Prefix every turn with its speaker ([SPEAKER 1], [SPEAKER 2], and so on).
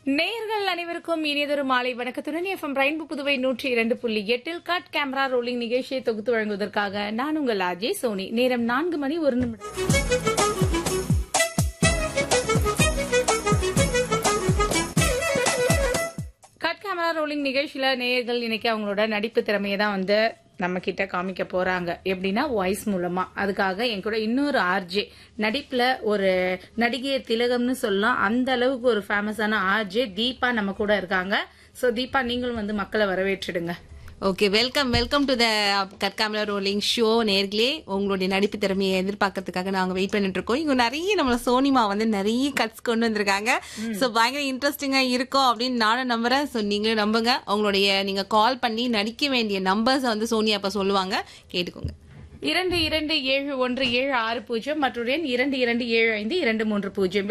[SPEAKER 1] நேயர்கள் அனைவருக்கும் இனியதொரு மாலை வணக்கத்துடன் எஃப்எம் ரெயின்போ புதுவை நூற்றி இரண்டு புள்ளி எட்டில் கட் கேமரா ரோலிங் நிகழ்ச்சியை தொகுத்து வழங்குவதற்காக நான் உங்கள் அஜய் சோனி நேரம் நான்கு மணி ஒரு நிமிடம் கட் கேமரா ரோலிங் நிகழ்ச்சியில நேயர்கள் இன்னைக்கு அவங்களோட நடிப்பு திறமையை தான் வந்து நம்ம கிட்ட காமிக்க போறாங்க எப்படின்னா வாய்ஸ் மூலமா அதுக்காக என் கூட இன்னொரு ஆர்ஜே நடிப்புல ஒரு நடிகை திலகம்னு சொல்லலாம் அந்த அளவுக்கு ஒரு ஃபேமஸான ஆர்ஜே தீபா நம்ம கூட இருக்காங்க சோ தீபா நீங்களும் வந்து மக்களை வரவேற்றிடுங்க
[SPEAKER 2] okay welcome welcome to the cut camera rolling show நேர்களே உங்களுடைய நடிப்பு திறமையை எதிர்பார்க்கறதுக்காக நாங்க வெயிட் பண்ணிட்டு இருக்கோம் இங்க நிறைய நம்மள சோனிமா வந்து நிறைய கட்ஸ் கொண்டு வந்திருக்காங்க சோ பயங்கர இன்ட்ரெஸ்டிங்கா இருக்கும் அப்படின்னு நானும் நம்புறேன் சோ நீங்களும் நம்புங்க உங்களுடைய நீங்க கால் பண்ணி நடிக்க வேண்டிய நம்பர்ஸ் வந்து சோனியா அப்ப சொல்லுவாங்க கேட்டுக்கோங்க
[SPEAKER 1] இரண்டு இரண்டு ஏழு ஒன்று ஏழு ஆறு பூஜ்ஜியம் மற்றும் எண் இரண்டு இரண்டு ஏழு ஐந்து இரண்டு மூன்று பூஜ்ஜியம்